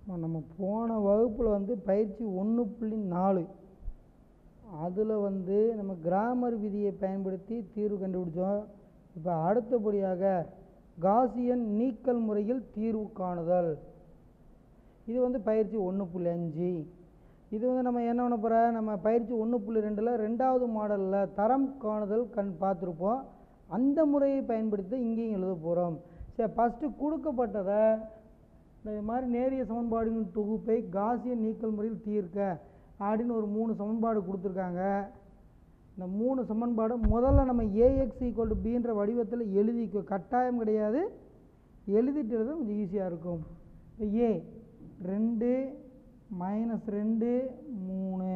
நம்ம போன வகுப்பில் வந்து பயிற்சி ஒன்று புள்ளி நாலு அதில் வந்து நம்ம கிராமர் விதியை பயன்படுத்தி தீர்வு கண்டுபிடிச்சோம் இப்போ அடுத்தபடியாக காசியன் நீக்கல் முறையில் தீர்வு காணுதல் இது வந்து பயிற்சி ஒன்று புள்ளி அஞ்சு இது வந்து நம்ம என்ன பண்ண போகிற நம்ம பயிற்சி ஒன்று புள்ளி ரெண்டில் ரெண்டாவது மாடலில் தரம் காணுதல் கண் பார்த்துருப்போம் அந்த முறையை பயன்படுத்தி இங்கேயும் எழுத போகிறோம் சரி ஃபஸ்ட்டு கொடுக்கப்பட்டதை இந்த மாதிரி நேரிய சமன்பாடுகளின் தொகுப்பை காசியன் நீக்கல் முறையில் தீர்க்க அப்படின்னு ஒரு மூணு சமன்பாடு கொடுத்துருக்காங்க இந்த மூணு சமன்பாடு முதல்ல நம்ம ஏஎக்ஸ் ஈக்குவல் டு பின்ற வடிவத்தில் எழுதிக்க கட்டாயம் கிடையாது எழுதிட்டு எழுத கொஞ்சம் ஈஸியாக இருக்கும் ஏ ரெண்டு மைனஸ் ரெண்டு மூணு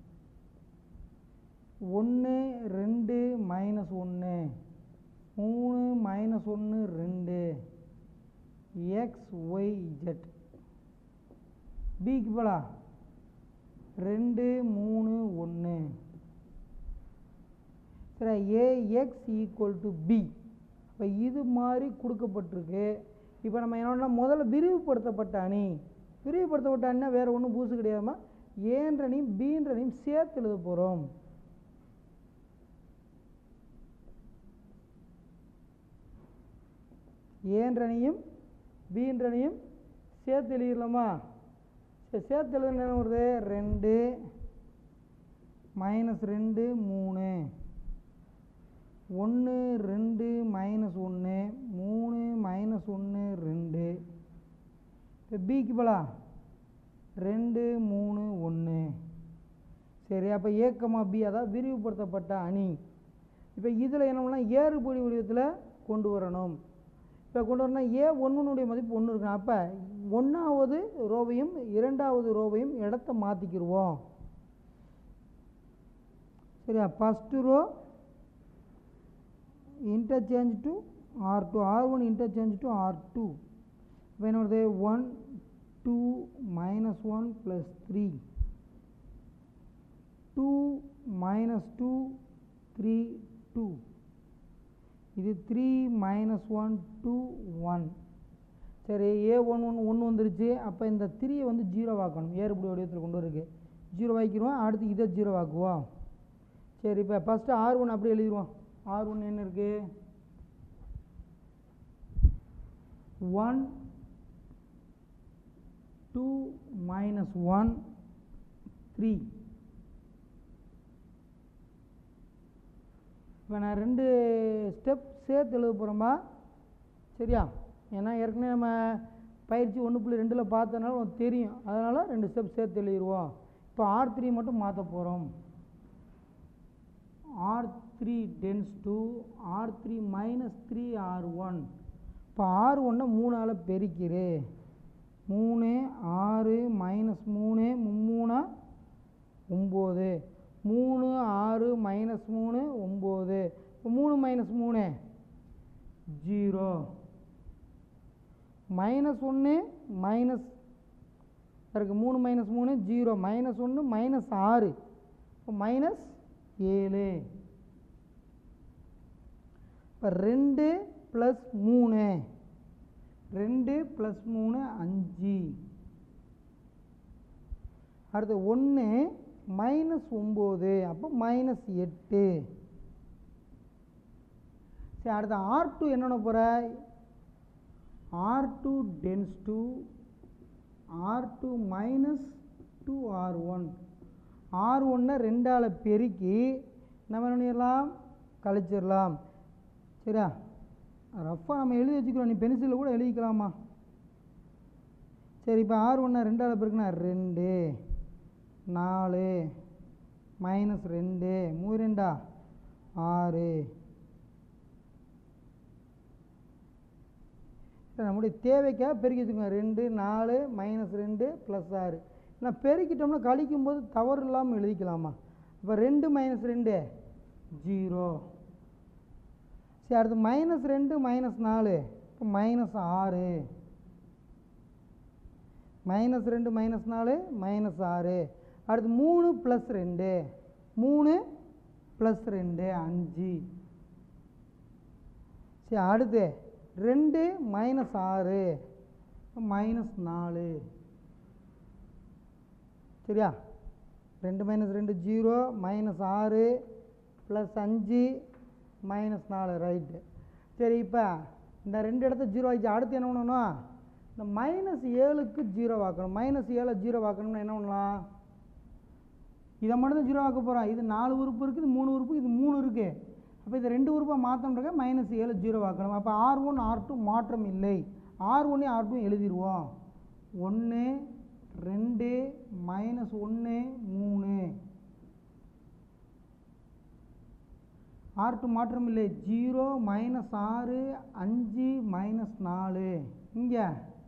ஒன்று ரெண்டு மைனஸ் ஒன்று மூணு மைனஸ் ஒன்று ரெண்டு எக்ஸ் ஒய் ஜெட் பிக்கு போலா ரெண்டு மூணு ஒன்று சரி ஏஎக்ஸ் ஈக்குவல் டு பி இப்போ இது மாதிரி கொடுக்கப்பட்டிருக்கு இப்போ நம்ம என்னன்னா முதல்ல விரிவுபடுத்தப்பட்ட அணி விரிவுபடுத்தப்பட்ட அணினா வேறு ஒன்றும் பூசு கிடையாதுமா ஏன்றனையும் பீன்றனையும் சேர்த்து எழுத போகிறோம் ஏன்றனையும் பீன்றனையும் சேர்த்து எழுதிடலாமா சரி சேர்த்து எழுதுன என்ன வருது ரெண்டு மைனஸ் ரெண்டு மூணு ஒன்று ரெண்டு மைனஸ் ஒன்று மூணு மைனஸ் ஒன்று ரெண்டு இப்போ பிக்கு போலா ரெண்டு மூணு ஒன்று சரி அப்போ ஏக்கமா பி அதாவது விரிவுபடுத்தப்பட்ட அணி இப்போ இதில் என்ன பண்ணலாம் ஏறுபடி வடிவத்தில் கொண்டு வரணும் இப்போ கொண்டு வரணும் ஏ ஒன்றுனுடைய மதிப்பு ஒன்று இருக்கணும் அப்போ ஒன்றாவது ரோவையும் இரண்டாவது ரோவையும் இடத்த மாற்றிக்கிடுவோம் சரியா first row interchange to R2 R1 interchange to R2 when are they 1 2 minus 1 plus 3 2 minus 2 3 2 இது 3 minus 1 2 1 சரி ஏ ஒன் ஒன் ஒன்று வந்துருச்சு அப்போ இந்த த்ரீயை வந்து ஜீரோ ஆக்கணும் ஏறுபடி வடிவத்தில் கொண்டு இருக்கு ஜீரோ ஆக்கிடுவோம் அடுத்து இதை ஜீரோ ஆக்குவோம் சரி இப்போ ஃபஸ்ட்டு ஆர் ஒன் அப்படி எழுதிடுவோம் ஆர் ஒன் என்ன இருக்கு one two minus one three இப்போ நான் ரெண்டு ஸ்டெப் சேர்த்து எழுத போகிறோமா சரியா ஏன்னா ஏற்கனவே நம்ம பயிற்சி ஒன்று புள்ளி ரெண்டில் பார்த்தனால உனக்கு தெரியும் அதனால் ரெண்டு ஸ்டெப் சேர்த்து எழுதிடுவோம் இப்போ ஆர் த்ரீ மட்டும் மாற்ற போகிறோம் R3 tends to R3 minus 3 R1 இப்போ ஆர் ஒன்றை மூணால் பெருக்கிரு மூணு ஆறு மைனஸ் மூணு மும்மூணா ஒம்பது மூணு ஆறு மைனஸ் மூணு ஒம்பது இப்போ மூணு மைனஸ் மூணு ஜீரோ மைனஸ் ஒன்று மைனஸ் இருக்கு மூணு மைனஸ் மூணு ஜீரோ மைனஸ் ஒன்று மைனஸ் ஆறு இப்போ மைனஸ் ஏழு இப்போ ரெண்டு ப்ளஸ் மூணு ரெண்டு ப்ளஸ் மூணு அஞ்சு அடுத்து ஒன்று மைனஸ் ஒம்பது அப்போ மைனஸ் எட்டு சரி அடுத்து ஆர் டூ என்னென்ன போகிற R two tends to R two minus two R one R ஒன்றை ரெண்டால் பெருக்கி நம்ம என்ன பண்ணிடலாம் கழிச்சிடலாம் சரியா ரஃபாக நம்ம எழுதி வச்சுக்கிறோம் நீ பென்சிலில் கூட எழுதிக்கலாமா சரி இப்போ ஆர் ஒன்றை ரெண்டால் பெருக்குனா ரெண்டு நாலு மைனஸ் ரெண்டு மூணு ரெண்டா ஆறு நம்முடைய தேவைக்காக பெருக்கி வச்சுக்கோங்க ரெண்டு நாலு மைனஸ் ரெண்டு ப்ளஸ் ஆறு நான் பெருக்கிட்டோம்னா கழிக்கும் போது தவறு இல்லாமல் எழுதிக்கலாமா இப்போ ரெண்டு மைனஸ் ரெண்டு ஜீரோ சரி அடுத்து மைனஸ் ரெண்டு மைனஸ் நாலு இப்போ மைனஸ் ஆறு மைனஸ் ரெண்டு மைனஸ் நாலு மைனஸ் ஆறு அடுத்து மூணு ப்ளஸ் ரெண்டு மூணு ப்ளஸ் ரெண்டு அஞ்சு சரி அடுத்து ரெண்டு மைனஸ் ஆறு மைனஸ் நாலு சரியா ரெண்டு மைனஸ் ரெண்டு ஜீரோ மைனஸ் ஆறு ப்ளஸ் அஞ்சு மைனஸ் நாலு ரைட்டு சரி இப்போ இந்த ரெண்டு இடத்த ஜீரோ ஆகிடுச்சு அடுத்து என்ன பண்ணணும் இந்த மைனஸ் ஏழுக்கு ஜீரோ ஆக்கணும் மைனஸ் ஏழை ஜீரோ ஆக்கணும்னா என்ன பண்ணலாம் இதை மட்டும் தான் ஜீரோ ஆக்க போகிறோம் இது நாலு உறுப்பு இருக்குது இது மூணு உறுப்பு இது மூணு இருக்குது அப்போ இது ரெண்டு உறுப்பாக மாற்றணுன்றக்க மைனஸ் ஏழு ஜீரோ ஆக்கணும் அப்போ ஆர் ஒன் ஆர் டூ மாற்றம் இல்லை ஆர் ஒன்று ஆர் டூ எழுதிடுவோம் ஒன்று ரெண்டு மைனஸ் ஒன்று மூணு ஆர் டூ மாற்றம் இல்லை ஜீரோ மைனஸ் ஆறு அஞ்சு மைனஸ் நாலு இங்கே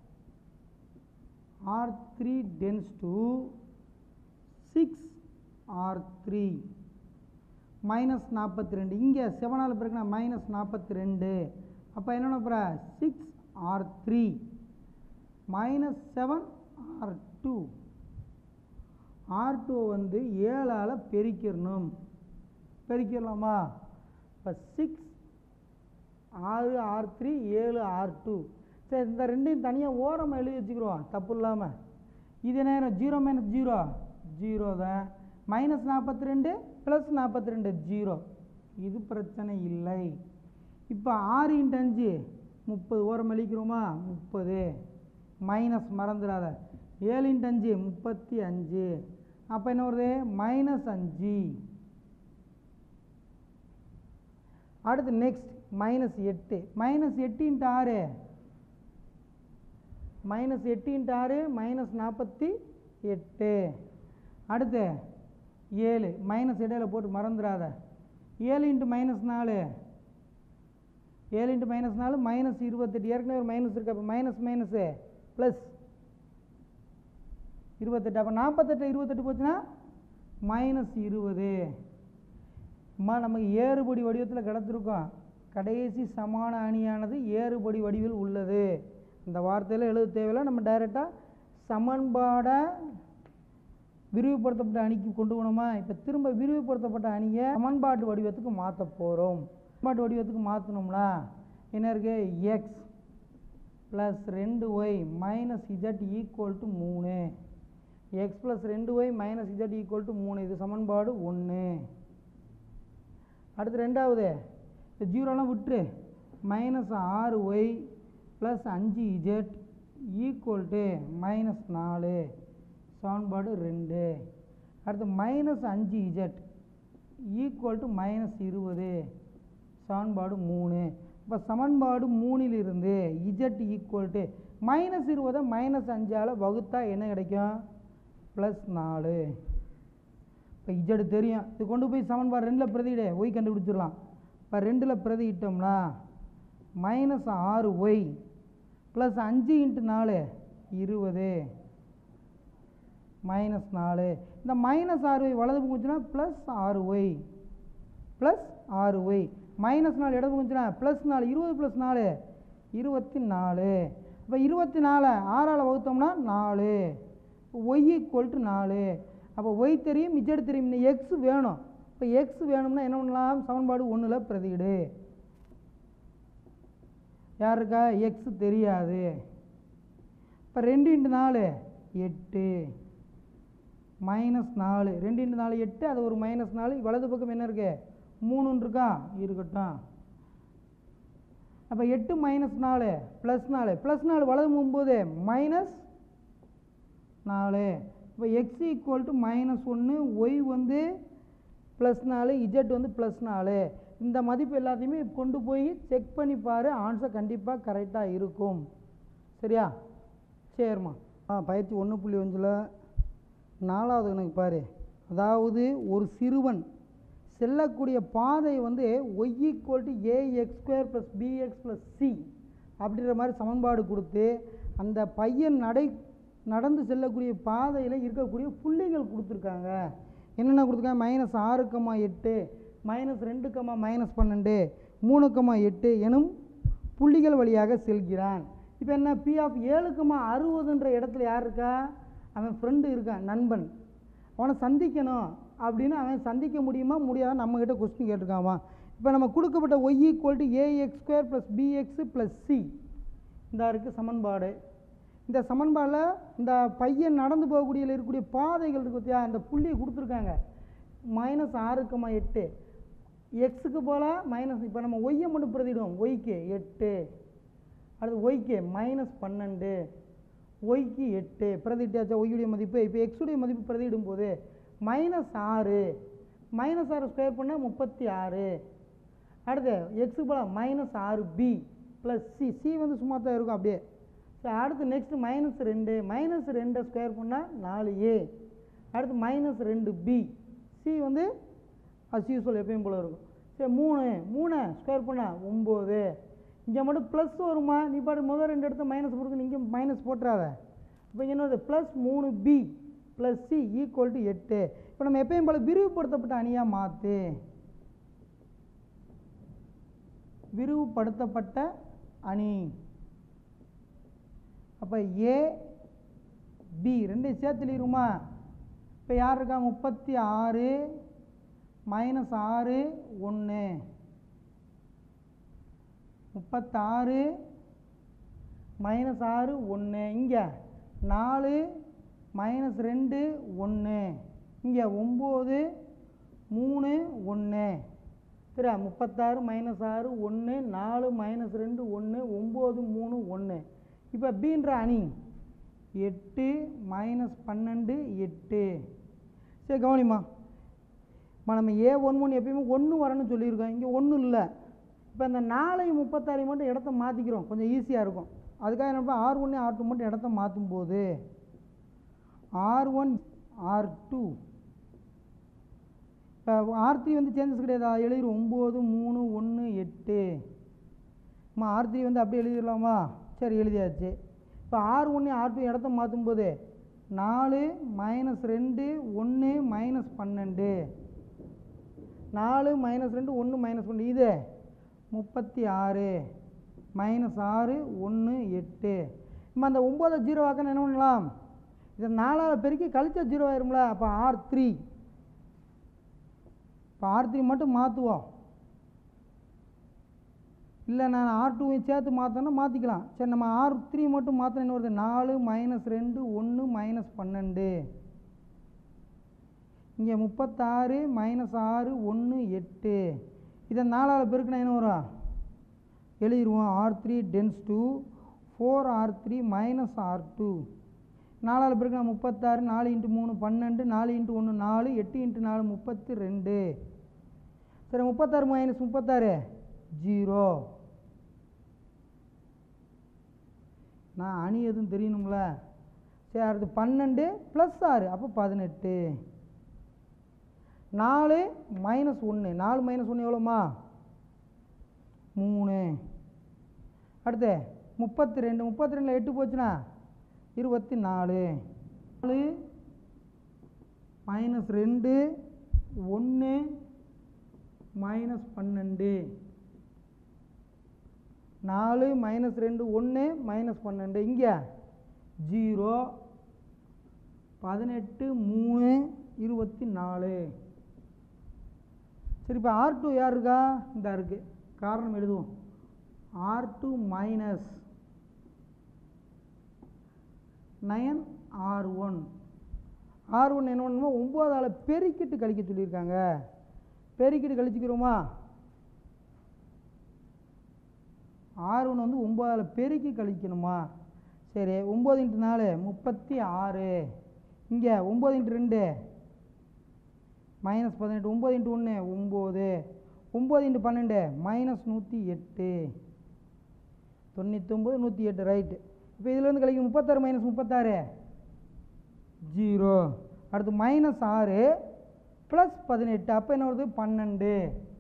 R three tends to six R three minus நாற்பத்தி ரெண்டு இங்கே செவனால் பிறகுனா மைனஸ் நாற்பத்தி ரெண்டு அப்போ என்னென்ன போகிற six R three minus seven R two R two வந்து ஏழால் பெருக்கிடணும் பெருக்கிடலாமா இப்போ சிக்ஸ் ஆறு ஆர் த்ரீ ஏழு ஆர் டூ சரி இந்த ரெண்டையும் தனியாக ஓரமாக எழுதி வச்சுக்கிறோம் தப்பு இல்லாமல் இது நேரம் ஜீரோ மைனஸ் ஜீரோ ஜீரோ தான் மைனஸ் நாற்பத்தி ரெண்டு ப்ளஸ் நாற்பத்தி ரெண்டு ஜீரோ இது பிரச்சனை இல்லை இப்போ ஆறு இன்ட்டு அஞ்சு முப்பது ஓரம் அழிக்கிறோமா முப்பது மைனஸ் மறந்துடாத ஏழு இன்ட்டு அஞ்சு முப்பத்தி அஞ்சு அப்போ என்ன வருது மைனஸ் அஞ்சு அடுத்து நெக்ஸ்ட் மைனஸ் எட்டு மைனஸ் எட்டு இன்ட்டு ஆறு மைனஸ் எட்டு இன்ட்டு ஆறு மைனஸ் நாற்பத்தி எட்டு அடுத்து ஏழு மைனஸ் இடையில போட்டு மறந்துடாத ஏழு இன்ட்டு மைனஸ் நாலு ஏழு இன்ட்டு மைனஸ் நாலு மைனஸ் இருபத்தெட்டு ஏற்கனவே ஒரு மைனஸ் இருக்கு அப்போ மைனஸ் மைனஸு ப்ளஸ் இருபத்தெட்டு அப்போ நாற்பத்தெட்டு இருபத்தெட்டு போச்சுன்னா மைனஸ் இருபது அம்மா நமக்கு ஏறுபடி வடிவத்தில் கிடச்சிருக்கோம் கடைசி சமான அணியானது ஏறுபடி வடிவில் உள்ளது இந்த வார்த்தையில் எழுத தேவையில்லை நம்ம டைரெக்டாக சமன்பாடை விரிவுபடுத்தப்பட்ட அணிக்கு கொண்டு போனோமா இப்போ திரும்ப விரிவுபடுத்தப்பட்ட அணியை சமன்பாட்டு வடிவத்துக்கு மாற்ற போகிறோம் சமன்பாட்டு வடிவத்துக்கு மாற்றினோம்னா என்ன இருக்குது எக்ஸ் ப்ளஸ் ரெண்டு Y minus Z equal to மூணு எக்ஸ் ப்ளஸ் ரெண்டு Y minus Z equal to மூணு இது சமன்பாடு ஒன்று அடுத்து ரெண்டாவது இந்த ஜீரோலாம் விட்டுரு மைனஸ் ஆறு ஒய் ப்ளஸ் அஞ்சு இஜெட் ஈக்குவல் டு மைனஸ் நாலு சமன்பாடு ரெண்டு அடுத்து மைனஸ் அஞ்சு இஜெட் ஈக்குவல் டு மைனஸ் இருபது சமன்பாடு மூணு இப்போ சமன்பாடு மூணிலிருந்து இஜெட் ஈக்குவல் டு மைனஸ் இருபதை மைனஸ் அஞ்சால் வகுத்தா என்ன கிடைக்கும் ப்ளஸ் நாலு இப்போ இஜெட் தெரியும் இது கொண்டு போய் சமன்பாடு ரெண்டில் பிரதியிடு ஒய் கண்டுபிடிச்சிடலாம் இப்போ ரெண்டில் பிரதியிட்டோம்னா மைனஸ் ஆறு ஒய் ப்ளஸ் அஞ்சு இன்ட்டு நாலு இருபது மைனஸ் நாலு இந்த மைனஸ் ஆறு ஒய் வலது போச்சுன்னா ப்ளஸ் ஆறு ஒய் ப்ளஸ் ஆறு ஒய் மைனஸ் நாலு இடது போச்சுன்னா ப்ளஸ் நாலு இருபது ப்ளஸ் நாலு இருபத்தி நாலு இப்போ இருபத்தி நாலு ஆறால் வகுத்தோம்னா நாலு ஒய் ஈக்குவல் டு நாலு அப்போ ஒய் தெரியும் இஜெட் தெரியும் இன்னும் எக்ஸ் வேணும் இப்போ எக்ஸ் வேணும்னா என்ன பண்ணலாம் சமன்பாடு ஒன்றில் பிரதியிடு யாருக்கா எக்ஸ் தெரியாது இப்போ ரெண்டு இன்ட்டு நாலு எட்டு மைனஸ் நாலு ரெண்டு இன்ட்டு நாலு எட்டு அது ஒரு மைனஸ் நாலு வலது பக்கம் என்ன இருக்கு மூணுன்னு இருக்கா இருக்கட்டும் அப்போ எட்டு மைனஸ் நாலு ப்ளஸ் நாலு ப்ளஸ் நாலு வலது போகும்போது மைனஸ் நாலு இப்போ எக்ஸ் ஈக்குவல் டு மைனஸ் ஒன்று ஒய் வந்து ப்ளஸ் நாலு இஜெட் வந்து ப்ளஸ் நாலு இந்த மதிப்பு எல்லாத்தையுமே கொண்டு போய் செக் பண்ணி பாரு ஆன்சர் கண்டிப்பாக கரெக்டாக இருக்கும் சரியா சரிம்மா ஆ பயிற்சி ஒன்று புள்ளி அஞ்சில் நாலாவது கணக்கு பாரு அதாவது ஒரு சிறுவன் செல்லக்கூடிய பாதை வந்து Y equal to A X square plus B X plus C அப்படின்ற மாதிரி சமன்பாடு கொடுத்து அந்த பையன் நடை நடந்து செல்லக்கூடிய பாதையில் இருக்கக்கூடிய புள்ளிகள் கொடுத்துருக்காங்க என்னென்ன கொடுத்துருக்காங்க மைனஸ் ஆறு கமா எட்டு மைனஸ் ரெண்டு கமா மைனஸ் பன்னெண்டு மூணு கமா எட்டு எனும் புள்ளிகள் வழியாக செல்கிறான் இப்போ என்ன பி ஆஃப் ஏழு கமா அறுபதுன்ற இடத்துல யார் இருக்கா அவன் ஃப்ரெண்டு இருக்கான் நண்பன் அவனை சந்திக்கணும் அப்படின்னு அவன் சந்திக்க முடியுமா முடியாதா நம்மக்கிட்ட கொஸ்டின் கேட்டிருக்காமா இப்போ நம்ம கொடுக்கப்பட்ட Y equal to A X square plus B X plus C இந்த இருக்குது சமன்பாடு இந்த சமன்பாடில் இந்த பையன் நடந்து போகக்கூடிய இருக்கக்கூடிய பாதைகள் இருக்கு பார்த்தியா அந்த புள்ளியை கொடுத்துருக்காங்க மைனஸ் ஆறு கமா எட்டு எக்ஸுக்கு போல மைனஸ் இப்போ நம்ம ஒய்யை மட்டும் பிரதிடுவோம் ஒய்க்கு எட்டு அடுத்து ஒய்க்கு மைனஸ் பன்னெண்டு ஒய்க்கு எட்டு பிரதிட்டாச்சா ஒய்யுடைய மதிப்பு இப்போ எக்ஸுடைய மதிப்பு பிரதியிடும் போது மைனஸ் ஆறு மைனஸ் ஆறு ஸ்கொயர் பண்ணால் முப்பத்தி ஆறு அடுத்து எக்ஸுக்கு போல மைனஸ் ஆறு பி ப்ளஸ் சி சி வந்து சும்மா தான் இருக்கும் அப்படியே சரி அடுத்து நெக்ஸ்ட் மைனஸ் ரெண்டு மைனஸ் ரெண்டை ஸ்கொயர் பண்ணால் நாலு ஏ அடுத்து மைனஸ் ரெண்டு பி சி வந்து அஸ் யூஸ்வல் எப்பயும் போல இருக்கும் சரி மூணு மூணு ஸ்கொயர் பண்ணால் ஒம்பது இங்கே மட்டும் ப்ளஸ் வருமா நீ பாட்டு முதல் ரெண்டு இடத்த மைனஸ் போட்டு இங்கே மைனஸ் போட்டுறாத இப்போ என்னது ப்ளஸ் மூணு B plus C equal to எட்டு இப்போ நம்ம எப்பயும் போல விரிவுபடுத்தப்பட்ட அணியாக மாற்று விரிவுபடுத்தப்பட்ட அணி அப்போ ஏ பி ரெண்டையும் சேர்த்து எழுதிருமா இப்போ யார் இருக்கா முப்பத்தி ஆறு மைனஸ் ஆறு ஒன்று முப்பத்தாறு மைனஸ் ஆறு ஒன்று இங்கே நாலு மைனஸ் ரெண்டு ஒன்று இங்கே ஒம்பது மூணு ஒன்று சரியா முப்பத்தாறு மைனஸ் ஆறு ஒன்று நாலு மைனஸ் ரெண்டு ஒன்று ஒம்பது மூணு ஒன்று இப்போ பீன்ற அணி எட்டு மைனஸ் பன்னெண்டு எட்டு சரி கவனிம்மா அம்மா, நம்ம ஏ ஒன் ஒன் எப்பயுமே ஒன்று வரணும்னு சொல்லியிருக்கோம் இங்கே ஒன்றும் இல்லை இப்போ இந்த நாலையும் முப்பத்தாறையும் மட்டும் இடத்த மாற்றிக்கிறோம் கொஞ்சம் ஈஸியாக இருக்கும் அதுக்காக என்ன ஆர் ஒன்று ஆர் டூ மட்டும் இடத்த மாற்றும் போது ஆர் ஒன் ஆர் டூ இப்போ ஆர் த்ரீ வந்து சேஞ்சஸ் கிடையாதா எழுதிரும் ஒம்பது மூணு ஒன்று எட்டு அம்மா ஆர் த்ரீ வந்து அப்படியே எழுதிடலாமா சரி எழுதியாச்சு இப்போ ஆர் ஒன்று ஆர் டூ இடத்த மாற்றும் போது நாலு மைனஸ் ரெண்டு ஒன்று மைனஸ் பன்னெண்டு நாலு மைனஸ் ரெண்டு ஒன்று மைனஸ் பன்னெண்டு இது முப்பத்தி ஆறு மைனஸ் ஆறு ஒன்று எட்டு நம்ம அந்த ஒம்போதை ஜீரோ ஆக்கணும் என்ன பண்ணலாம் இதை நாலாவது பெருக்கி கழிச்சா ஜீரோ ஆயிரும்ல அப்போ ஆர் த்ரீ இப்போ ஆர் த்ரீ மட்டும் மாற்றுவோம் இல்லை நான் ஆர் டூவையும் சேர்த்து மாற்றோன்னா மாற்றிக்கலாம் சரி நம்ம ஆர் த்ரீ மட்டும் மாற்றின என்ன வருது நாலு மைனஸ் ரெண்டு ஒன்று மைனஸ் பன்னெண்டு இங்கே முப்பத்தாறு மைனஸ் ஆறு ஒன்று எட்டு இதை நாலால் பெருக்கினா என்ன வரும் எழுதிடுவோம் R three tends to four R three minus R two நாலால் பெருக்கினா முப்பத்தாறு நாலு இன்ட்டு மூணு பன்னெண்டு நாலு இன்ட்டு ஒன்று நாலு எட்டு இன்ட்டு நாலு முப்பத்தி ரெண்டு சரி முப்பத்தாறு மைனஸ் முப்பத்தாறு ஜீரோ நான் அணி எதுவும் தெரியணும்ல சரி அடுத்து பன்னெண்டு ப்ளஸ் ஆறு அப்போ பதினெட்டு நாலு மைனஸ் ஒன்று நாலு மைனஸ் ஒன்று எவ்வளோம்மா மூணு அடுத்து முப்பத்தி ரெண்டு முப்பத்தி ரெண்டில் எட்டு போச்சுன்னா இருபத்தி நாலு நாலு மைனஸ் ரெண்டு ஒன்று மைனஸ் பன்னெண்டு நாலு மைனஸ் ரெண்டு ஒன்று மைனஸ் பன்னெண்டு இங்கே ஜீரோ பதினெட்டு மூணு இருபத்தி நாலு சரி இப்போ ஆர் டூ யார் இருக்கா இந்த இருக்குது காரணம் எழுதுவோம் R two minus nine R one R one என்ன பண்ணுமோ ஒம்போதால் பெருக்கிட்டு கழிக்க சொல்லியிருக்காங்க பெருக்கிட்டு கழிச்சுக்கிறோமா ஆறு ஒன்று வந்து ஒம்போதால் பெருக்கி கழிக்கணுமா சரி ஒம்பது இன்ட்டு நாலு முப்பத்தி ஆறு இங்கே ஒம்பது இன்ட்டு ரெண்டு மைனஸ் பதினெட்டு ஒம்பது இன்ட்டு ஒன்று ஒம்பது ஒம்பது இன்ட்டு பன்னெண்டு மைனஸ் நூற்றி எட்டு தொண்ணூத்தொம்பது நூற்றி எட்டு ரைட்டு இப்போ இதுலேருந்து கழிக்கும் முப்பத்தாறு மைனஸ் முப்பத்தாறு ஜீரோ அடுத்து மைனஸ் ஆறு ப்ளஸ் பதினெட்டு அப்போ என்ன வருது பன்னெண்டு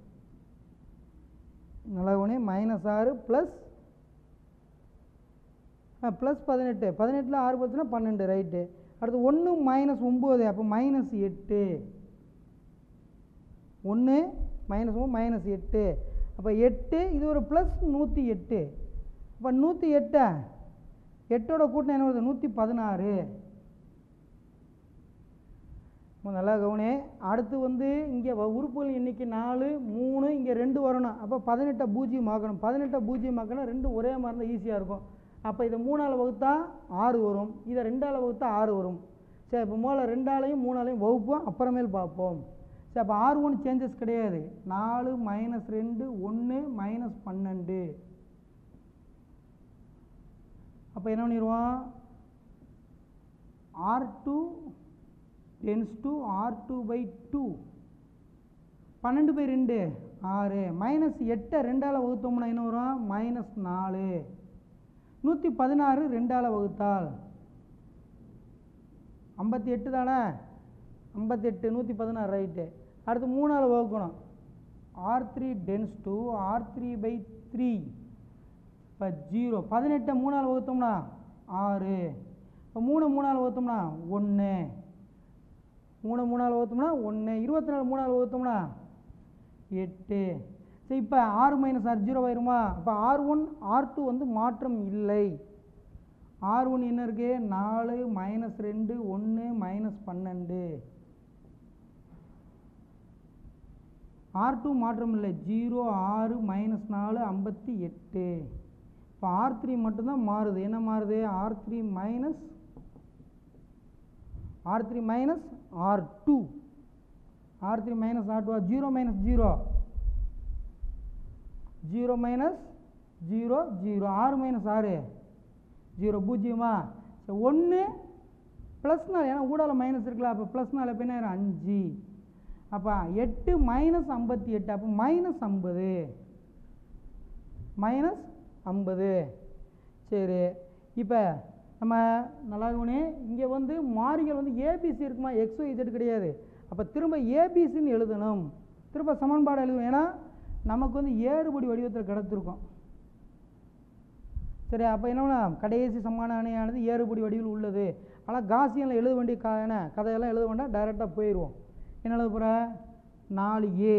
நல்லா ஒன்று மைனஸ் ஆறு ப்ளஸ் ப்ளஸ் பதினெட்டு பதினெட்டில் ஆறு போச்சுன்னா பன்னெண்டு ரைட்டு அடுத்து ஒன்று மைனஸ் ஒம்பது அப்போ மைனஸ் எட்டு ஒன்று மைனஸ் ஒன்று மைனஸ் எட்டு அப்போ எட்டு இது ஒரு ப்ளஸ் நூற்றி எட்டு அப்போ நூற்றி எட்டா எட்டோட கூட்டம் என்ன வருது நூற்றி பதினாறு ரொம்ப நல்லா கவனி அடுத்து வந்து இங்கே உறுப்புகள் எண்ணிக்கை நாலு மூணு இங்கே ரெண்டு வரணும் அப்போ பதினெட்டை பூஜ்ஜியம் ஆக்கணும் பதினெட்டை பூஜ்ஜியம் ஆக்கணும் ரெண்டு ஒரே மாதிரி இருந்தால் ஈஸியாக இருக்கும் அப்போ இதை மூணால் வகுத்தா ஆறு வரும் இதை ரெண்டால் வகுத்தா ஆறு வரும் சரி இப்போ முதல்ல ரெண்டாலையும் மூணாலையும் வகுப்போம் அப்புறமேல் பார்ப்போம் சரி அப்போ ஆறு ஒன் சேஞ்சஸ் கிடையாது நாலு மைனஸ் ரெண்டு ஒன்று மைனஸ் பன்னெண்டு அப்போ என்ன பண்ணிடுவோம் R two tends to R two by two பன்னெண்டு பை ரெண்டு ஆறு மைனஸ் எட்டை ரெண்டால் வகுத்தோம்னா என்ன வரும் மைனஸ் நாலு நூற்றி பதினாறு ரெண்டால் வகுத்தால் ஐம்பத்தி எட்டு தானே ஐம்பத்தெட்டு நூற்றி பதினாறு ரைட்டு அடுத்து மூணால் வகுக்கணும் R three tends to R three by three இப்போ ஜீரோ பதினெட்டை மூணால் வகுத்தோம்னா ஆறு இப்போ மூணு மூணால் வகுத்தோம்னா ஒன்று மூணு மூணால் வகுத்தோம்னா ஒன்று இருபத்தி நாலு மூணால் வகுத்தோம்னா எட்டு சரி இப்போ ஆறு மைனஸ் ஆறு ஜீரோ ஆயிருமா அப்போ ஆர் ஒன் ஆர் டூ வந்து மாற்றம் இல்லை ஆர் ஒன் என்ன இருக்கு நாலு மைனஸ் ரெண்டு ஒன்று மைனஸ் பன்னெண்டு ஆர் டூ மாற்றம் இல்லை ஜீரோ ஆறு மைனஸ் நாலு ஐம்பத்தி எட்டு இப்போ ஆர் த்ரீ மட்டும்தான் மாறுது என்ன மாறுது R three minus R three minus R two R three minus R two zero minus zero zero minus zero zero ஆறு மைனஸ் ஆறு ஜீரோ பூஜ்ஜியமா சரி ஒன்று ப்ளஸ் நாலு ஏன்னா ஊடால மைனஸ் இருக்குல்ல அப்போ ப்ளஸ் நாலு அப்போ என்ன ஆயிரும்? அஞ்சு அப்போ எட்டு மைனஸ் ஐம்பத்தி எட்டு அப்போ மைனஸ் ஐம்பது மைனஸ் ஐம்பது சரி இப்போ நம்ம நல்லா இருக்கணும் இங்கே வந்து மாறிகள் வந்து ஏபிசி இருக்குமா எக்ஸோ இசட் கிடையாது அப்போ திரும்ப ஏபிசின்னு எழுதணும் திரும்ப சமன்பாடு எழுதணும் ஏன்னா நமக்கு வந்து ஏறுபடி வடிவத்தில் கிடச்சிருக்கும் சரி அப்போ என்ன பண்ணலாம்? கடைசி சமான அணையானது ஏறுபடி வடிவில் உள்ளது ஆனால் காசியனில் எழுத வேண்டிய க என்ன கதையெல்லாம் எழுத வேண்டாம் டைரெக்டாக போயிடுவோம் என்ன எழுத போகிற நாலு ஏ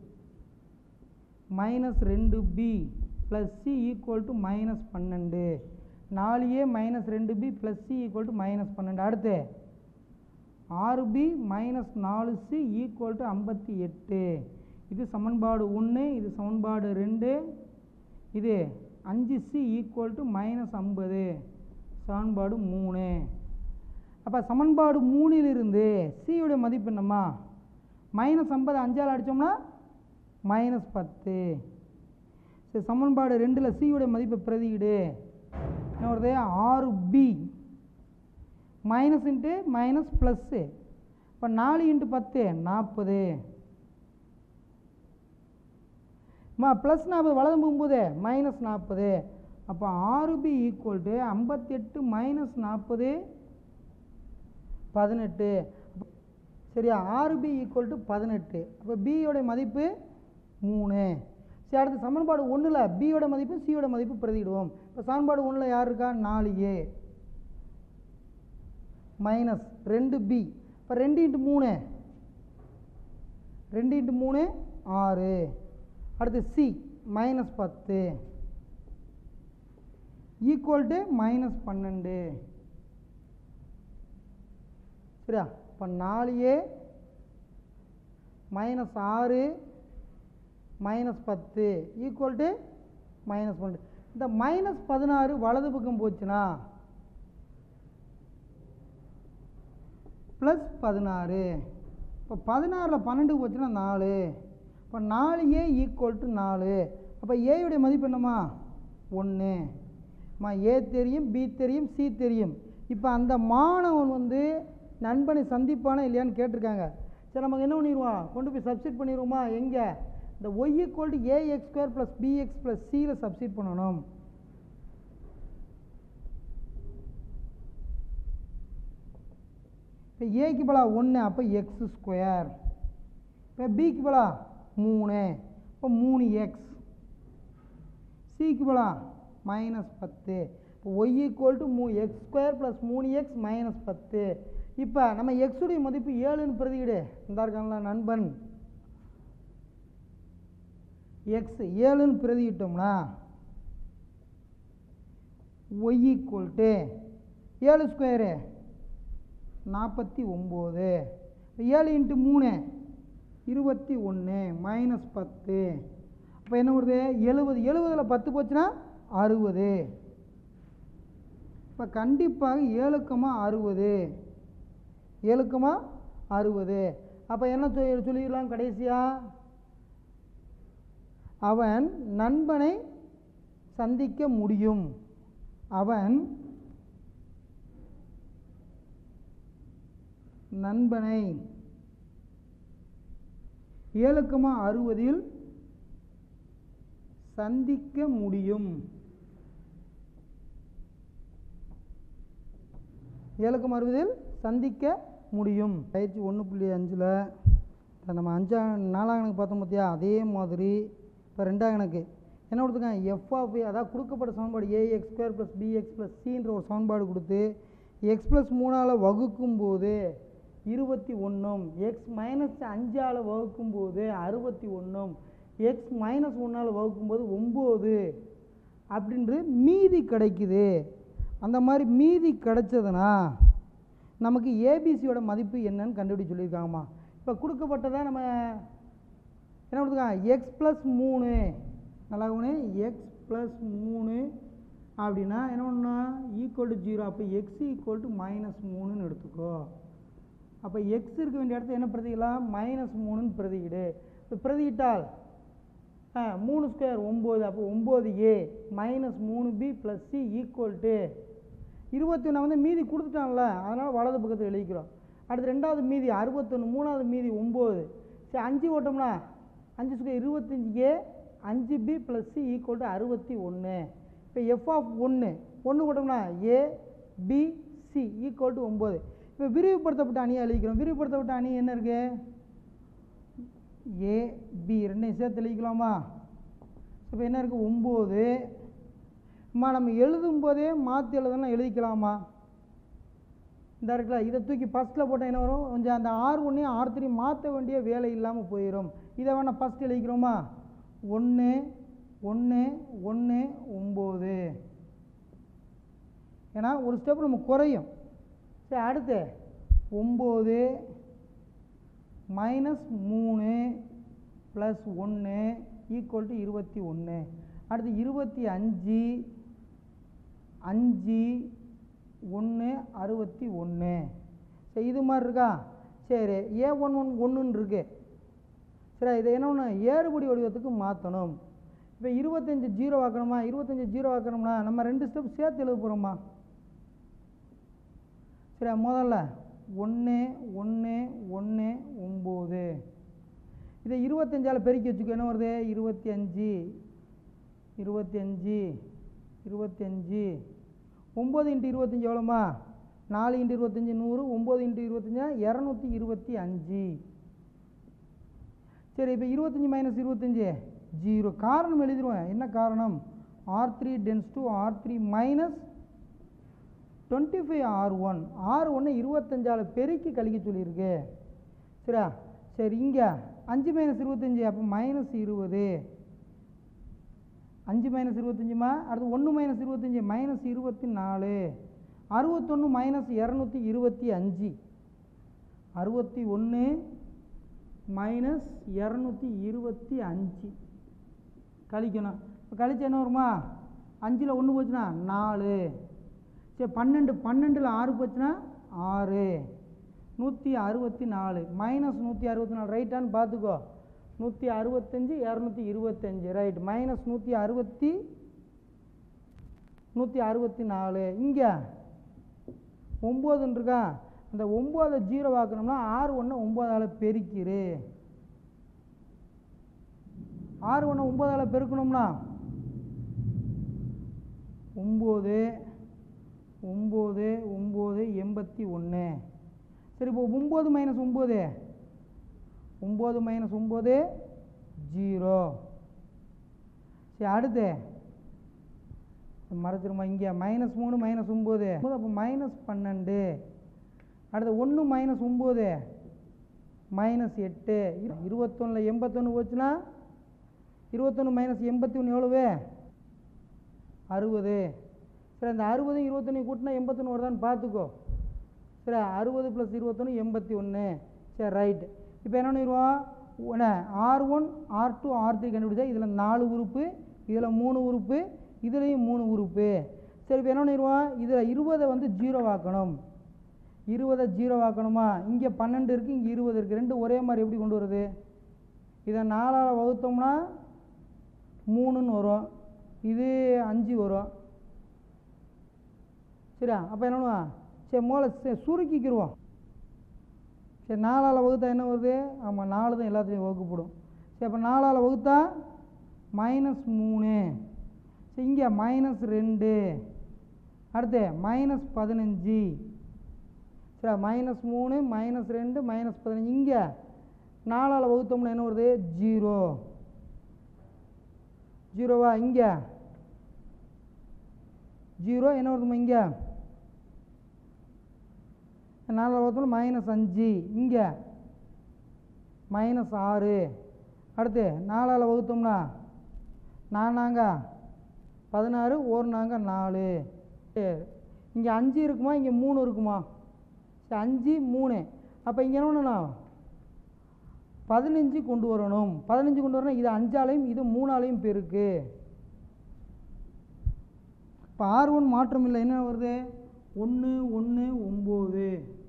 மைனஸ் ரெண்டு B plus C equal to minus பன்னெண்டு நாலு ஏ மைனஸ் ரெண்டு B plus C equal to minus பன்னெண்டு அடுத்து ஆறு பி மைனஸ் நாலு சி ஈக்குவல் டு ஐம்பத்தி எட்டு இது சமன்பாடு ஒன்று இது சமன்பாடு ரெண்டு இது அஞ்சு சி ஈக்குவல் டு மைனஸ் ஐம்பது சமன்பாடு மூணு அப்போ சமன்பாடு மூணிலிருந்து சியுடைய மதிப்பு என்னம்மா மைனஸ் ஐம்பது அஞ்சால் அடித்தோம்னா மைனஸ் பத்து சரி சமன்பாடு ரெண்டில் சியுடைய மதிப்பை பிரதியிடு என்ன வருது ஆறு B minus into minus plus இப்போ நாலு இன்ட்டு பத்து நாற்பது மா ப்ளஸ் நாற்பது வலது போகும்போது மைனஸ் நாற்பது அப்போ ஆறு பி ஈக்குவல் டு ஐம்பத்தெட்டு மைனஸ் நாற்பது பதினெட்டு சரியா ஆறு பி ஈக்குவல் டு பதினெட்டு அப்போ பியோட மதிப்பு மூணு சரி அடுத்து சமன்பாடு ஒன்றில் பியோட மதிப்பு சியோட மதிப்பு பிரதியிடுவோம் இப்போ சமன்பாடு ஒன்றில் யார் இருக்கா நாலு ஏ மைனஸ் ரெண்டு பி இப்போ ரெண்டு இன்ட்டு மூணு ரெண்டு இன்ட்டு மூணு ஆறு அடுத்து சி மைனஸ் பத்து ஈக்குவல் டு மைனஸ் பன்னெண்டு சரியா இப்போ நாலு ஏ மைனஸ் ஆறு மைனஸ் பத்து ஈக்குவல் டு மைனஸ் பன்னெண்டு இந்த மைனஸ் பதினாறு வலது பக்கம் போச்சுன்னா ப்ளஸ் பதினாறு இப்போ பதினாறில் பன்னெண்டு போச்சுன்னா நாலு இப்போ நாலு ஏ ஈக்குவல் டு நாலு அப்போ ஏயுடைய மதிப்பு என்னம்மா ஒன்று அம்மா ஏ தெரியும் பி தெரியும் சி தெரியும் இப்போ அந்த மாணவன் வந்து நண்பனை சந்திப்பானா இல்லையான்னு கேட்டிருக்காங்க சரி நமக்கு என்ன பண்ணிடுவோம் கொண்டு போய் சப்ஸ்டிட் பண்ணிடுவோமா எங்கே இந்த Y equal to A X square plus B X plus சியில் சப்ஸ்டிட் பண்ணணும் இப்போ ஏக்கு பலா ஒன்று அப்போ எக்ஸ் ஸ்கொயர் இப்போ பிக்கு பலா மூணு இப்போ மூணு எக்ஸ் சிக்கு பலா மைனஸ் பத்து இப்போ ஒய் ஈக்குவல் டு மூ எக்ஸ் ஸ்கொயர் ப்ளஸ் மூணு எக்ஸ் மைனஸ் பத்து இப்போ நம்ம எக்ஸுடைய மதிப்பு ஏழுன்னு பிரதிக்கிடு இந்த இருக்காங்களா நண்பன் எக்ஸ் ஏழுன்னு பிரதிக்கிட்டோம்னா ஒய் ஈக்குவல் டு ஏழு ஸ்கொயரு நாற்பத்தி ஒம்பது ஏழு இன்ட்டு மூணு இருபத்தி ஒன்று மைனஸ் பத்து அப்போ என்ன வருது எழுபது எழுபதில் பத்து போச்சுன்னா அறுபது இப்போ கண்டிப்பாக ஏழுக்கமா அறுபது ஏழுக்கமா அறுபது அப்போ என்ன சொல் சொல்லிடலாம் கடைசியாக அவன் நண்பனை சந்திக்க முடியும் அவன் நண்பனை ஏழுக்கமா அறுபதில் சந்திக்க முடியும் ஏழுக்கும் அறுபதில் சந்திக்க முடியும் பயிற்சி ஒன்று புள்ளி அஞ்சில் நம்ம அஞ்சா நாலாம் கணக்கு பார்த்தோம் பார்த்தியா அதே மாதிரி இப்போ ரெண்டாம் கணக்கு என்ன கொடுத்துருக்காங்க எஃப் ஆஃப் அதாவது கொடுக்கப்பட்ட சமன்பாடு A X square plus B X plus சின்ற ஒரு சமன்பாடு கொடுத்து எக்ஸ் ப்ளஸ் மூணால் வகுக்கும் போது இருபத்தி ஒன்றும் எக்ஸ் மைனஸ் அஞ்சால் வகுக்கும் போது அறுபத்தி ஒன்றும் எக்ஸ் மைனஸ் ஒன்றால் வகுக்கும் போது ஒம்பது அப்படின்று மீதி கிடைக்குது அந்த மாதிரி மீதி கிடைச்சதுன்னா நமக்கு ஏபிசியோட மதிப்பு என்னன்னு கண்டுபிடி சொல்லியிருக்காங்கம்மா இப்போ கொடுக்கப்பட்டதை நம்ம என்ன கொடுத்துருக்காங்க எக்ஸ் ப்ளஸ் மூணு நல்லா ஒன்று எக்ஸ் ப்ளஸ் மூணு அப்படின்னா என்ன பண்ணணும் ஈக்குவல் டு ஜீரோ அப்போ எக்ஸ் ஈக்குவல் டு மைனஸ் மூணுன்னு எடுத்துக்கோ அப்போ எக்ஸ் இருக்க வேண்டிய இடத்துல என்ன பிரதிக்கலாம் மைனஸ் மூணுன்னு பிரதிக்கிடு இப்போ பிரதியிட்டால் ஆ மூணு ஸ்கொயர் ஒம்பது அப்போ ஒம்பது ஏ மைனஸ் மூணு B plus C equal to இருபத்தி ஒன்று வந்து மீதி கொடுத்துட்டான்ல அதனால் வலது பக்கத்தில் எழுதிக்கிறோம் அடுத்து ரெண்டாவது மீதி அறுபத்தொன்று மூணாவது மீதி ஒம்பது சரி அஞ்சு ஓட்டோம்னா அஞ்சு ஸ்கொயர் இருபத்தஞ்சி ஏ அஞ்சு B plus C equal to அறுபத்தி ஒன்று இப்போ எஃப் ஆஃப் ஒன்று ஒன்று ஓட்டோம்னா A B C equal to ஒம்பது இப்போ விரிவுபடுத்தப்பட்ட அணியை எழுதிக்கிறோம் விரிவுபடுத்தப்பட்ட அணி என்ன இருக்கு ஏ பி ரெண்டையும் சேர்த்து எழுதிக்கலாமா இப்போ என்ன இருக்குது ஒம்பது அம்மா நம்ம எழுதும் போதே மாற்றி எழுதலாம் எழுதிக்கலாமா இந்த இருக்குல்ல இதை தூக்கி ஃபஸ்ட்டில் போட்டால் என்ன வரும் கொஞ்சம் அந்த ஆர் ஒன்றையும் ஆர் த்ரீ மாற்ற வேண்டிய வேலை இல்லாமல் போயிடும் இதை வேணால் ஃபஸ்ட் எழுதிக்கிறோமா ஒன்று ஒன்று ஒன்று ஒம்பது ஏன்னா ஒரு ஸ்டெப் நம்ம குறையும் சரி அடுத்து ஒம்பது மைனஸ் மூணு ப்ளஸ் ஒன்று ஈக்குவல் டு இருபத்தி ஒன்று அடுத்து இருபத்தி அஞ்சு அஞ்சு ஒன்று அறுபத்தி ஒன்று சரி இது மாதிரி இருக்கா சரி ஏ ஒன் ஒன் ஒன்றுன்னு இருக்கு சரி இதை என்ன ஒன்று ஏறுபடி வடிவத்துக்கு மாற்றணும் இப்போ இருபத்தஞ்சி ஜீரோ ஆக்கணுமா இருபத்தஞ்சி ஜீரோ ஆக்கணும்னா நம்ம ரெண்டு ஸ்டெப் சேர்த்து எழுத போகிறோமா சரி முதல்ல ஒன்று ஒன்று ஒன்று ஒம்பது இதை இருபத்தஞ்சால் பெருக்கி வச்சுக்கோ என்ன வருது இருபத்தி அஞ்சு இருபத்தி அஞ்சு இருபத்தி அஞ்சு ஒம்பது இன்ட்டு இருபத்தஞ்சி எவ்வளோமா நாலு இன்ட்டு இருபத்தஞ்சி நூறு ஒம்பது இன்ட்டு இருபத்தஞ்சா இரநூத்தி இருபத்தி அஞ்சு சரி இப்போ இருபத்தஞ்சி மைனஸ் இருபத்தஞ்சி ஜீரோ காரணம் எழுதிடுவேன் என்ன காரணம் R three tends to R three minus twenty five R one R ஒன்று இருபத்தஞ்சால் பெருக்கி கழிக்க சொல்லியிருக்கு சரியா சரி இங்கே அஞ்சு மைனஸ் இருபத்தஞ்சி அப்போ மைனஸ் இருபது அஞ்சு மைனஸ் இருபத்தஞ்சுமா அடுத்து ஒன்று மைனஸ் இருபத்தஞ்சி மைனஸ் இருபத்தி நாலு அறுபத்தொன்று மைனஸ் இரநூத்தி இருபத்தி அஞ்சு அறுபத்தி ஒன்று மைனஸ் இரநூத்தி இருபத்தி அஞ்சு கழிக்கணும் இப்போ கழிச்சு என்ன வருமா அஞ்சில் ஒன்று போச்சுன்னா நாலு சரி பன்னெண்டு பன்னெண்டில் ஆறு போச்சுன்னா ஆறு நூற்றி அறுபத்தி நாலு மைனஸ் நூற்றி அறுபத்தி நாலு ரைட்டான்னு பார்த்துக்கோ நூற்றி அறுபத்தஞ்சு இரநூத்தி இருபத்தஞ்சு ரைட் மைனஸ் நூற்றி அறுபத்தி நூற்றி அறுபத்தி நாலு இங்கே ஒம்போதுன்னு இருக்கா அந்த ஒம்போதை ஜீரோ ஆக்கணும்னா ஆறு ஒன்று ஒம்போதால் பெருக்கிரு ஆறு ஒன்று ஒம்போதால் பெருக்கணும்னா ஒம்பது ஒம்பது ஒம்பது எண்பத்தி ஒன்று சரி இப்போ ஒம்பது மைனஸ் ஒம்பது ஒம்பது மைனஸ் ஒம்பது ஜீரோ சரி அடுத்து மறைச்சிருமா இங்கே மைனஸ் மூணு மைனஸ் ஒம்பது அப்போ மைனஸ் பன்னெண்டு அடுத்து ஒன்று மைனஸ் ஒம்பது மைனஸ் எட்டு இருபத்தொன்னில் எண்பத்தொன்று போச்சுன்னா இருபத்தொன்று மைனஸ் எண்பத்தி ஒன்று எவ்வளவு அறுபது சரி அந்த அறுபது இருபத்தொன்று கூட்டினா எண்பத்தொன்று வருதான்னு பார்த்துக்கோ சரி அறுபது ப்ளஸ் இருபத்தொன்று எண்பத்தி ஒன்று சரி ரைட்டு இப்போ என்ன பண்ணிடுவோம் என்ன R one R two R three கண்டுபிடிச்சா இதில் நாலு உறுப்பு இதில் மூணு உறுப்பு இதுலேயும் மூணு உறுப்பு சரி இப்போ என்ன பண்ணிடுவோம் இதில் இருபதை வந்து ஜீரோ ஆக்கணும் இருபதை ஜீரோ ஆக்கணுமா இங்கே பன்னெண்டு இருக்குது இங்கே இருபது இருக்குது ரெண்டு ஒரே மாதிரி எப்படி கொண்டு வருது இதை நாலால் வகுத்தோம்னா மூணுன்னு வரும் இது அஞ்சு வரும் சரியா அப்போ என்ன பண்ணுவோம் சரி மூளை சரி சுருக்கிக்கிடுவோம் சரி நாலால் வகுத்தா என்ன வருது ஆமாம் நாலு தான் எல்லாத்துலேயும் வகுக்கப்படும் சரி அப்போ நாலால் வகுத்தா மைனஸ் மூணு சரி இங்கே மைனஸ் ரெண்டு அடுத்து மைனஸ் பதினஞ்சு சரி மைனஸ் மூணு மைனஸ் ரெண்டு மைனஸ் பதினஞ்சு இங்கே நாலால் வகுத்தோம்னா என்ன வருது ஜீரோ ஜீரோவா இங்கே ஜீரோ என்ன வருதுமா இங்கே நாலால் வகுத்தோம்னா மைனஸ் அஞ்சு இங்கே மைனஸ் ஆறு அடுத்து நாலால் வகுத்தோம்னா நானாங்க பதினாறு ஒரு நாங்க நாலு சரி இங்கே அஞ்சு இருக்குமா இங்கே மூணு இருக்குமா சரி அஞ்சு மூணு அப்போ இங்கே என்ன பண்ணணும் பதினஞ்சு கொண்டு வரணும் பதினஞ்சு கொண்டு வரணும் இது அஞ்சாலையும் இது மூணாலையும் பெருக்கு இப்போ ஆர் ஒன் மாற்றம் இல்லை என்ன வருது ஒன்று ஒன்று ஒம்பது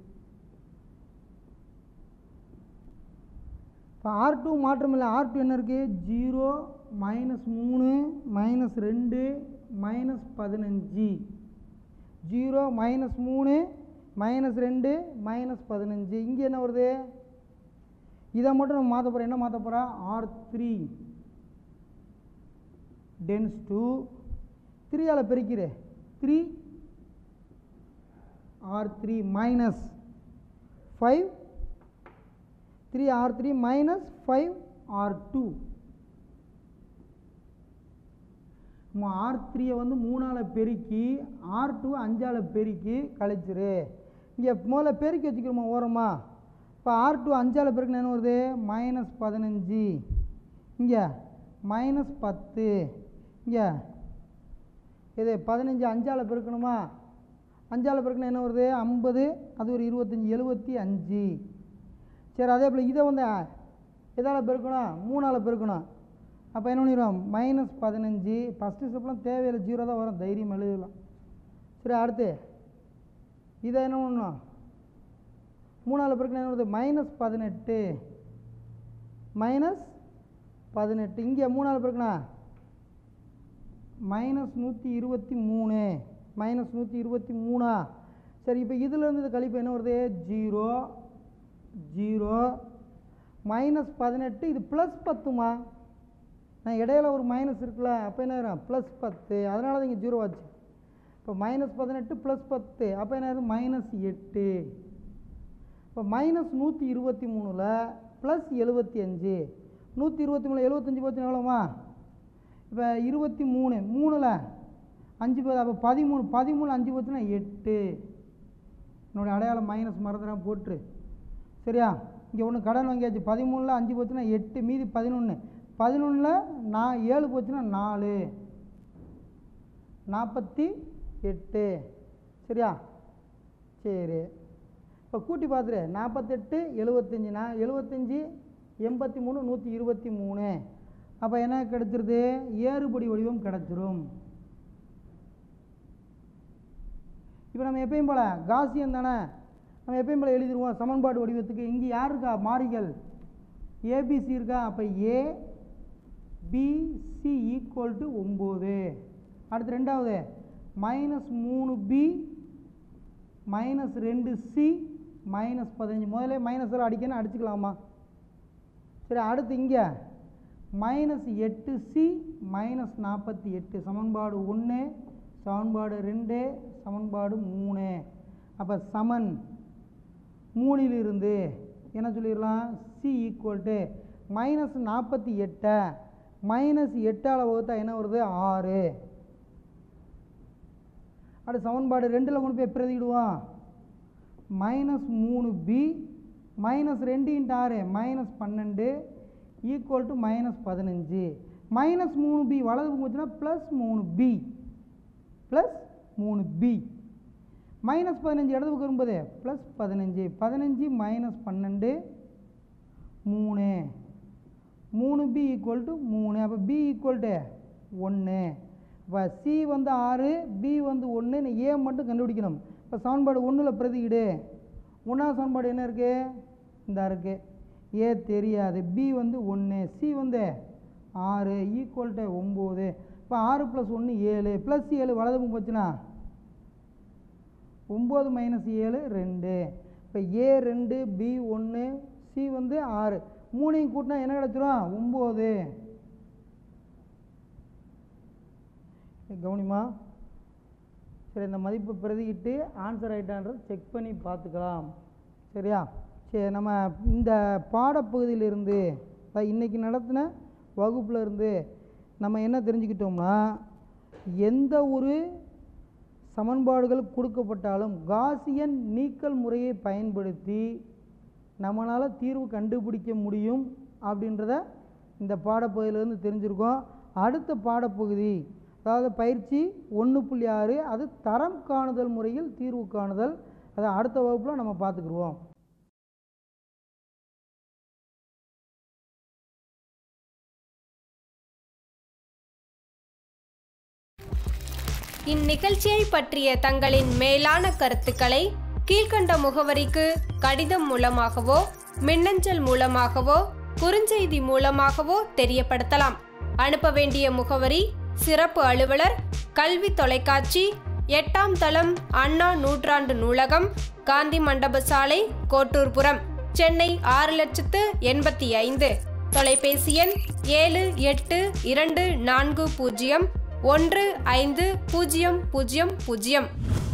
இப்போ ஆர் டூ மாற்றம் இல்லை ஆர் டூ என்ன இருக்குது ஜீரோ மைனஸ் மூணு மைனஸ் ரெண்டு மைனஸ் பதினஞ்சு ஜீரோ மைனஸ் மூணு மைனஸ் ரெண்டு மைனஸ் பதினஞ்சு இங்கே என்ன வருது இதை மட்டும் நம்ம மாற்ற போகிறோம் என்ன மாற்ற போகிறோம் ஆர் த்ரீ டென்ஸ் டூ த்ரீயால் பெருக்கிறே three R three minus five three R three minus five R two நம்ம ஆர் த்ரீயை வந்து மூணால் பெருக்கி ஆர் டூ அஞ்சால் பெருக்கி கழிச்சிரு இங்கே முதல்ல பெருக்கி வச்சுக்கிறோமா ஓரமா இப்போ ஆர் டூ அஞ்சால் பெருக்கினா என்ன வருது மைனஸ் பதினஞ்சு இங்கே மைனஸ் பத்து இங்கே இது பதினஞ்சு அஞ்சால் பெருக்கணுமா அஞ்சால் பெருக்கினா என்ன வருது ஐம்பது அது ஒரு இருபத்தஞ்சி எழுபத்தி அஞ்சு சரி அதே போல் இதை வந்து எதால் பெருக்கணும் மூணால் பெருக்கணும் அப்போ என்ன பண்ணிடுவோம் மைனஸ் பதினஞ்சு ஃபஸ்ட்டு ஸ்டெப்லாம் தேவையில்லை ஜீரோ தான் வரும் தைரியம் எழுதலாம் சரி அடுத்து இதை என்ன பண்ணணும் மூணால் பெருக்கினா என்ன வருது மைனஸ் பதினெட்டு மைனஸ் பதினெட்டு இங்கே மூணால் பெருக்கினா மைனஸ் நூற்றி இருபத்தி மூணு மைனஸ் நூற்றி இருபத்தி மூணா சரி இப்போ இதுலேருந்து இது கழிப்பு என்ன வருது ஜீரோ ஜீரோ மைனஸ் பதினெட்டு இது ப்ளஸ் பத்துமா நான் இடையில ஒரு மைனஸ் இருக்குல்ல அப்போ என்ன ஆயிரும் ப்ளஸ் பத்து அதனால தான் இங்கே ஜீரோ ஆச்சு இப்போ மைனஸ் பதினெட்டு ப்ளஸ் பத்து அப்போ என்ன ஆகுது மைனஸ் எட்டு இப்போ மைனஸ் நூற்றி இருபத்தி மூணில் ப்ளஸ் எழுபத்தி அஞ்சு நூற்றி இருபத்தி மூணு எழுபத்தஞ்சி போச்சுன்னா எவ்வளோமா இப்போ இருபத்தி மூணு மூணில் அஞ்சு போகுது அப்போ பதிமூணு பதிமூணு அஞ்சு போச்சுன்னா எட்டு என்னுடைய அடையாளம் மைனஸ் மறந்துடாம போட்டுரு சரியா இங்கே ஒன்று கடன் வாங்கியாச்சு பதிமூணில் அஞ்சு போச்சுன்னா எட்டு மீதி பதினொன்று பதினொன்றில் நான் ஏழு போச்சுன்னா நாலு நாற்பத்தி எட்டு சரியா சரி இப்போ கூட்டி பார்த்துரு நாற்பத்தெட்டு எழுபத்தஞ்சி நான் எழுபத்தஞ்சி எண்பத்தி மூணு நூற்றி இருபத்தி மூணு அப்போ என்ன கிடச்சிருது ஏறுபடி வடிவம் கிடச்சிரும் இப்போ நம்ம எப்பயும் போல காசியம் தானே நம்ம எப்பயும் போல எழுதிடுவோம் சமன்பாடு வடிவத்துக்கு இங்கே யார் இருக்கா மாறிகள் ஏபிசி இருக்கா அப்போ ஏ பிசி ஈக்குவல் டு ஒம்பது அடுத்து ரெண்டாவது மைனஸ் மூணு பி மைனஸ் ரெண்டு சி மைனஸ் பதினஞ்சு முதல்ல மைனஸ் எல்லாம் அடிக்கணும் அடிச்சுக்கலாமா சரி அடுத்து இங்கே மைனஸ் எட்டு சி மைனஸ் நாற்பத்தி எட்டு சமன்பாடு ஒன்று சமன்பாடு ரெண்டு சமன்பாடு மூணு அப்போ சமன் மூணிலிருந்து என்ன சொல்லிடலாம் சி ஈக்குவல் டு மைனஸ் நாற்பத்தி எட்டை மைனஸ் எட்டால் வகுத்தா என்ன வருது ஆறு அடுத்து சமன்பாடு ரெண்டில் கொண்டு போய் பிரதிக்கிடுவோம் மைனஸ் மூணு பி மைனஸ் ரெண்டு இன்ட்டு ஆறு மைனஸ் பன்னெண்டு ஈக்குவல் டு மைனஸ் பதினஞ்சு மைனஸ் மூணு பி வலது பக்கம் வச்சுன்னா ப்ளஸ் மூணு பி ப்ளஸ் மூணு பி மைனஸ் பதினஞ்சு இடது பக்கம் வரும்போது ப்ளஸ் பதினஞ்சு பதினஞ்சு மைனஸ் பன்னெண்டு மூணு மூணு பி ஈக்குவல் டு மூணு அப்போ பி ஈக்குவல் டு ஒன்று இப்போ சி வந்து ஆறு பி வந்து ஒன்று நீ ஏ மட்டும் கண்டுபிடிக்கணும் இப்போ சமன்பாடு ஒன்றில் பிரதியிடு ஒன்றாவது சமன்பாடு என்ன இருக்குது இந்த இருக்குது ஏ தெரியாது பி வந்து ஒன்று சி வந்து ஆறு ஈக்குவல் டு ஒம்பது இப்போ ஆறு ப்ளஸ் ஒன்று ஏழு ப்ளஸ் ஏழு வலது பக்கம் போச்சுன்னா ஒம்பது மைனஸ் ஏழு ரெண்டு இப்போ ஏ ரெண்டு பி ஒன்று சி வந்து ஆறு மூணையும் கூட்டினா என்ன கிடச்சிரும் ஒம்பது கவனிமா சரி இந்த மதிப்பை பிரதியிட்டு ஆன்சர் ஆகிட்டான்றது செக் பண்ணி பார்த்துக்கலாம் சரியா சரி நம்ம இந்த பாடப்பகுதியிலிருந்து அதாவது இன்றைக்கி நடத்தின வகுப்புல இருந்து நம்ம என்ன தெரிஞ்சுக்கிட்டோம்னா எந்த ஒரு சமன்பாடுகள் கொடுக்கப்பட்டாலும் காசியன் நீக்கல் முறையை பயன்படுத்தி நம்மளால் தீர்வு கண்டுபிடிக்க முடியும் அப்படின்றத இந்த பாடப்பகுதியிலேருந்து தெரிஞ்சிருக்கோம் அடுத்த பாடப்பகுதி அதாவது பயிற்சி ஒன்று புள்ளி ஆறு அது தரம் காணுதல் முறையில் தீர்வு காணுதல் அதை அடுத்த வகுப்பில் நம்ம பார்த்துக்குருவோம் இந்நிகழ்ச்சியை பற்றிய தங்களின் மேலான கருத்துக்களை கீழ்க்கண்ட முகவரிக்கு கடிதம் மூலமாகவோ மின்னஞ்சல் மூலமாகவோ குறுஞ்செய்தி மூலமாகவோ தெரியப்படுத்தலாம் அனுப்ப வேண்டிய முகவரி சிறப்பு அலுவலர் கல்வி தொலைக்காட்சி எட்டாம் தளம் அண்ணா நூற்றாண்டு நூலகம் காந்தி மண்டப சாலை கோட்டூர்புரம் சென்னை ஆறு லட்சத்து எண்பத்தி ஐந்து தொலைபேசி எண் ஏழு எட்டு இரண்டு நான்கு பூஜ்ஜியம் ஒன்று ஐந்து பூஜ்ஜியம் பூஜ்ஜியம் பூஜ்ஜியம்